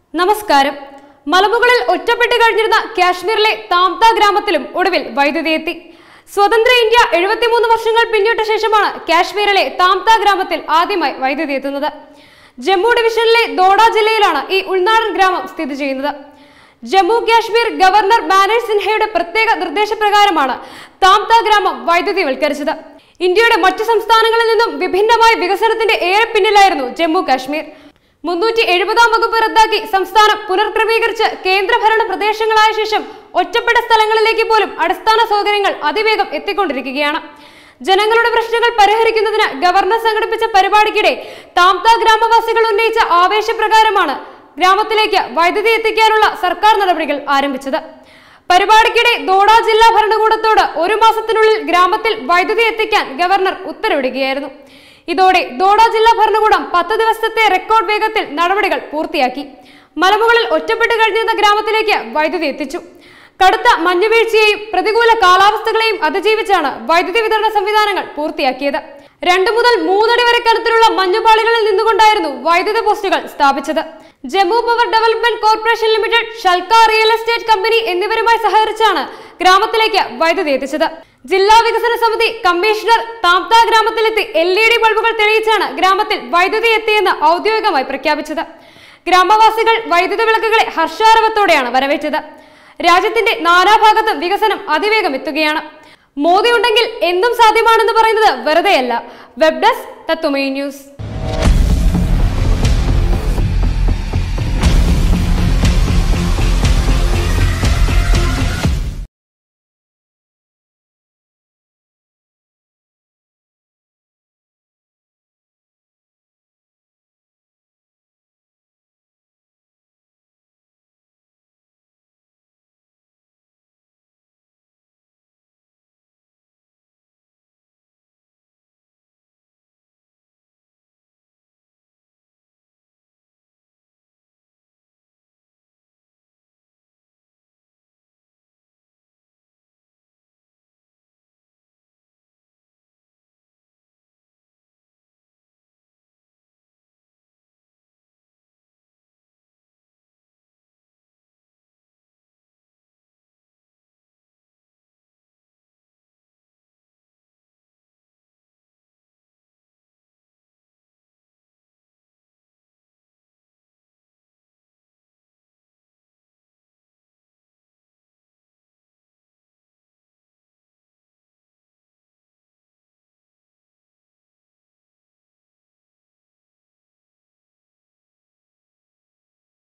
നമസ്കാരം മലമുകളിൽ ഒറ്റപ്പെട്ട് കഴിഞ്ഞിരുന്ന കാശ്മീരിലെ താംത ഗ്രാമത്തിലും ഒടുവിൽ വൈദ്യുതി എത്തി സ്വതന്ത്ര ഇന്ത്യ എഴുപത്തിമൂന്ന് വർഷങ്ങൾ പിന്നിട്ട ശേഷമാണ് കാശ്മീരിലെ താംത ഗ്രാമത്തിൽ ആദ്യമായി വൈദ്യുതി എത്തുന്നത് ജമ്മു ഡിവിഷനിലെ ദോഡ ജില്ലയിലാണ് ഈ ഉൾനാടൻ ഗ്രാമം സ്ഥിതി ചെയ്യുന്നത് ജമ്മു കാശ്മീർ ഗവർണർ മാനേജ് സിൻഹയുടെ പ്രത്യേക നിർദ്ദേശപ്രകാരമാണ് താംത ഗ്രാമം വൈദ്യുതിവൽക്കരിച്ചത് ഇന്ത്യയുടെ മറ്റു സംസ്ഥാനങ്ങളിൽ നിന്നും വിഭിന്നമായ വികസനത്തിന്റെ ഏറെ പിന്നിലായിരുന്നു ജമ്മു കാശ്മീർ മുന്നൂറ്റി എഴുപതാം വകുപ്പ് റദ്ദാക്കി സംസ്ഥാനം പുനർക്രമീകരിച്ച് കേന്ദ്രഭരണ പ്രദേശങ്ങളായ ശേഷം ഒറ്റപ്പെട്ട സ്ഥലങ്ങളിലേക്ക് പോലും അടിസ്ഥാന സൗകര്യങ്ങൾ അതിവേഗം എത്തിക്കൊണ്ടിരിക്കുകയാണ് ജനങ്ങളുടെ പ്രശ്നങ്ങൾ പരിഹരിക്കുന്നതിന് ഗവർണർ സംഘടിപ്പിച്ച പരിപാടിക്കിടെ താംത ഗ്രാമവാസികൾ ഉന്നയിച്ച ആവേശപ്രകാരമാണ് ഗ്രാമത്തിലേക്ക് വൈദ്യുതി എത്തിക്കാനുള്ള സർക്കാർ നടപടികൾ ആരംഭിച്ചത് പരിപാടിക്കിടെ ദോഡ ജില്ലാ ഭരണകൂടത്തോട് ഒരു മാസത്തിനുള്ളിൽ ഗ്രാമത്തിൽ വൈദ്യുതി എത്തിക്കാൻ ഗവർണർ ഉത്തരവിടുകയായിരുന്നു ഇതോടെ ദോഡ ജില്ലാ ഭരണകൂടം പത്ത് ദിവസത്തെ റെക്കോർഡ് വേഗത്തിൽ നടപടികൾ പൂർത്തിയാക്കി മലമുകളിൽ ഒറ്റപ്പെട്ട് കഴിഞ്ഞിരുന്ന ഗ്രാമത്തിലേക്ക് വൈദ്യുതി എത്തിച്ചു കടുത്ത മഞ്ഞുവീഴ്ചയെയും പ്രതികൂല കാലാവസ്ഥകളെയും അതിജീവിച്ചാണ് വൈദ്യുതി വിതരണ സംവിധാനങ്ങൾ പൂർത്തിയാക്കിയത് രണ്ടു മുതൽ മൂന്നടി വരെ കനത്തിലുള്ള മഞ്ഞുപാളികളിൽ നിന്നുകൊണ്ടായിരുന്നു വൈദ്യുത പോസ്റ്റുകൾ സ്ഥാപിച്ചത് Jammu power development corporation limited ഷൽക്ക റിയൽ എസ്റ്റേറ്റ് കമ്പനി എന്നിവരുമായി സഹകരിച്ചാണ് ഗ്രാമത്തിലേക്ക് വൈദ്യുതി എത്തിച്ചത് ജില്ലാ വികസന സമിതി കമ്മീഷണർ താംത ഗ്രാമത്തിലെത്തി എൽ ഇ ഡി ബൾബുകൾ തെളിയിച്ചാണ് ഗ്രാമത്തിൽ വൈദ്യുതി എത്തിയെന്ന് ഔദ്യോഗികമായി പ്രഖ്യാപിച്ചത് ഗ്രാമവാസികൾ വൈദ്യുത വിളക്കുകളെ ഹർഷാരവത്തോടെയാണ് വരവേറ്റത് രാജ്യത്തിന്റെ നാനാഭാഗത്തും വികസനം അതിവേഗം എത്തുകയാണ് മോദി ഉണ്ടെങ്കിൽ എന്തും സാധ്യമാണെന്ന് പറയുന്നത് വെറുതെയല്ല വെബ് ഡെസ്ക് തത്വമേ ന്യൂസ്